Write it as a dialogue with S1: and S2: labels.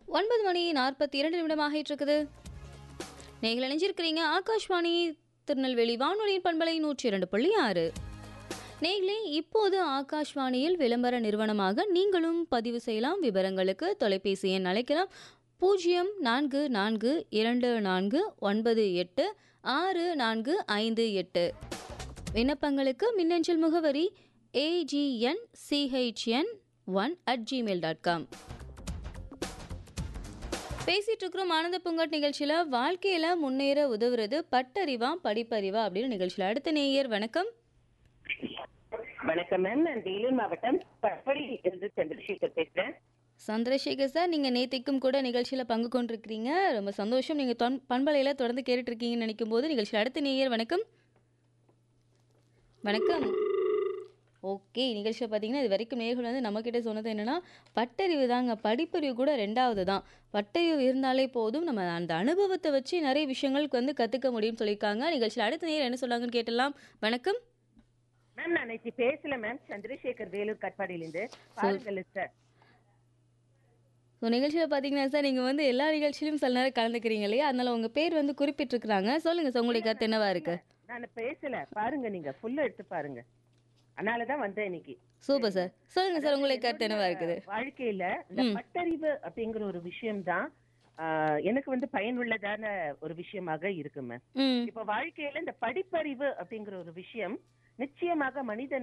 S1: ஒன்பது மணி நாற்பத்தி இரண்டு நிமிடமாக இருக்குது நீங்கள் இணைஞ்சிருக்கிறீங்க ஆகாஷ்வாணி திருநெல்வேலி வானொலியின் பண்பலை நூற்றி இரண்டு புள்ளி ஆறு நேர்களே இப்போது ஆகாஷ்வாணியில் விளம்பர நிறுவனமாக நீங்களும் பதிவு செய்யலாம் விவரங்களுக்கு தொலைபேசி எண் அழைக்கலாம் பூஜ்ஜியம் நான்கு நான்கு இரண்டு நான்கு ஒன்பது எட்டு ஆறு நான்கு ஐந்து எட்டு விண்ணப்பங்களுக்கு மின்னஞ்சல் முகவரி AGN CHN one at Gmail dot com பேசிட்டு இருக்கிறோம் ஆனந்த பூங்காட் நிகழ்ச்சியில் வாழ்க்கையில் முன்னேற உதவுறது பட்டறிவா படிப்பறிவா அப்படின்னு நிகழ்ச்சியில் அடுத்த நேயர் வணக்கம்
S2: வணக்கம் மேம் நான் வேலூர் மாவட்டம் பட்படி இருந்து சந்திரசேகர் பேசுறேன்
S1: சந்திரசேகர் சார் நீங்கள் நேத்திக்கும் கூட நிகழ்ச்சியில் பங்கு கொண்டிருக்கிறீங்க ரொம்ப சந்தோஷம் நீங்கள் தொன் பண்பலையில் தொடர்ந்து கேட்டுட்டு இருக்கீங்கன்னு நினைக்கும் போது நிகழ்ச்சியில் அடுத்த நேயர் வணக்கம் வணக்கம் ஓகே நிகழ்ச்சியில் பார்த்தீங்கன்னா இது வரைக்கும் நேர்கள் வந்து நம்மக்கிட்ட சொன்னது என்னென்னா பட்டறிவு தாங்க படிப்பறிவு கூட ரெண்டாவது தான் பட்டறிவு இருந்தாலே போதும் நம்ம அந்த அனுபவத்தை வச்சு நிறைய விஷயங்களுக்கு வந்து கற்றுக்க முடியும்னு சொல்லியிருக்காங்க நிகழ்ச்சியில் அடுத்த நேரம் என்ன சொல்லாங்கன்னு கேட்டலாம் வணக்கம்
S2: மேம் நான் நேற்று பேசல மேம் சந்திரசேகர் வேலூர் கட்பாடியிலிருந்து பாருங்கள் சார்
S1: ஸோ நிகழ்ச்சியில் பார்த்தீங்கன்னா சார் நீங்கள் வந்து எல்லா நிகழ்ச்சியிலும் சில நேரம் கலந்துக்கிறீங்க இல்லையா அதனால உங்கள் பேர் வந்து குறிப்பிட்டிருக்கிறாங்க சொல்லுங்கள் சார் உங்களுடைய கருத்து என்னவா இருக்கு
S2: நான் பேசல பாருங்க நீங்க ஃபுல்லா எடுத்து பாருங்க அதனாலதான் வந்தேன் இன்னைக்கு
S1: சூப்பர் சார் சொல்லுங்கள் சார் உங்களுடைய கருத்து என்னவா இருக்குது
S2: வாழ்க்கையில இந்த பட்டறிவு அப்படிங்கிற ஒரு விஷயம் தான் எனக்கு வந்து பயனுள்ளதான ஒரு விஷயமாக இருக்கு மேம்
S1: ம்
S2: இப்ப வாழ்க்கையில இந்த படிப்பறிவு அப்படிங்கிற ஒரு விஷயம் நிச்சயமாக மனிதன்